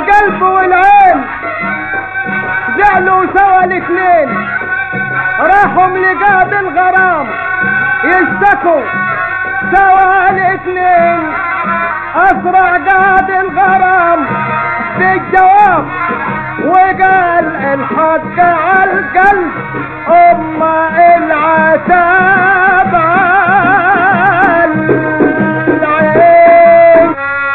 القلب والعين زعلوا سوا الاثنين راحوا لقاد الغرام يشتكوا سوا الاثنين اسرع قاد الغرام بالجواب وقال الحق على القلب ام العتاب على العين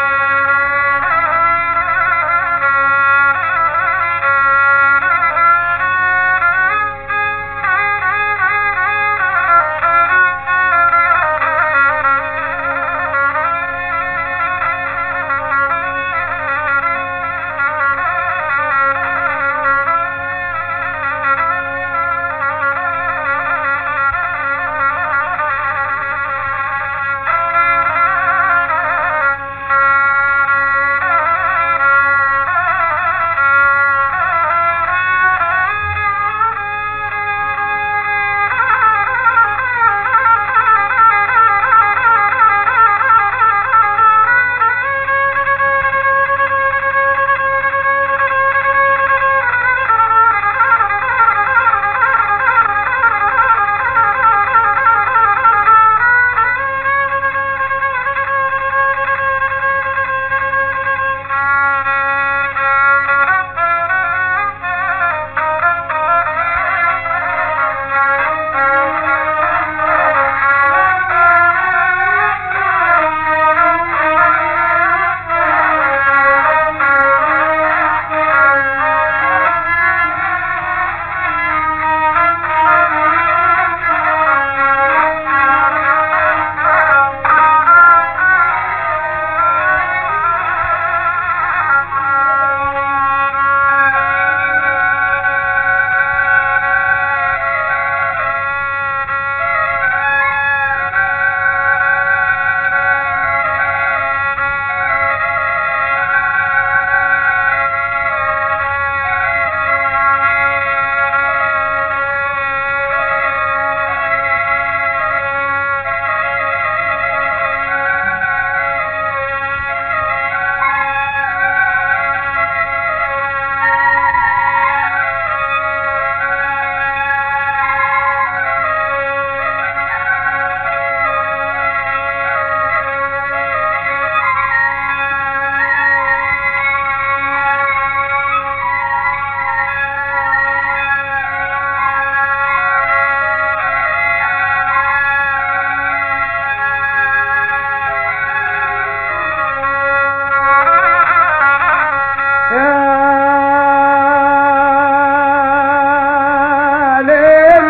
يا ليل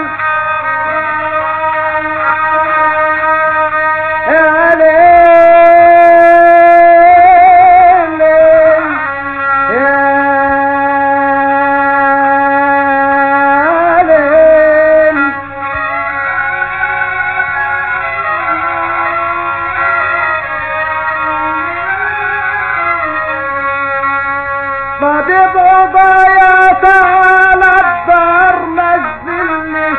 يا ليل يا ليل طبيب عضايا تعالى الدار نزلني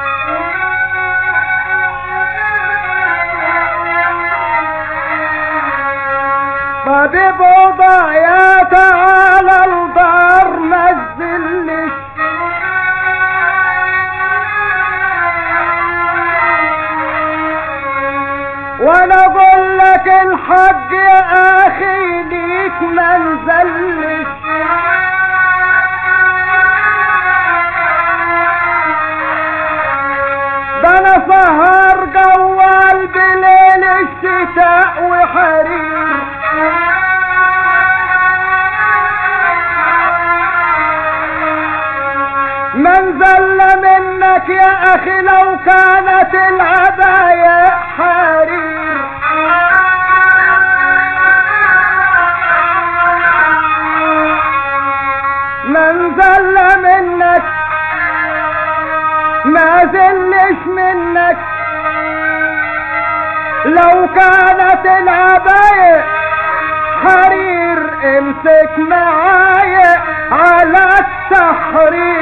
طبيب عضايا تعالى الدار نزلني وانا اقول لك الحق يا اخي ليك منزلش ده انا سهر جوال بليل الشتاء وحرير من زل منك يا اخي لو كانت العباية حرير من زل منك ما زلش منك لو كانت العباية حرير امسك معايا على التحرير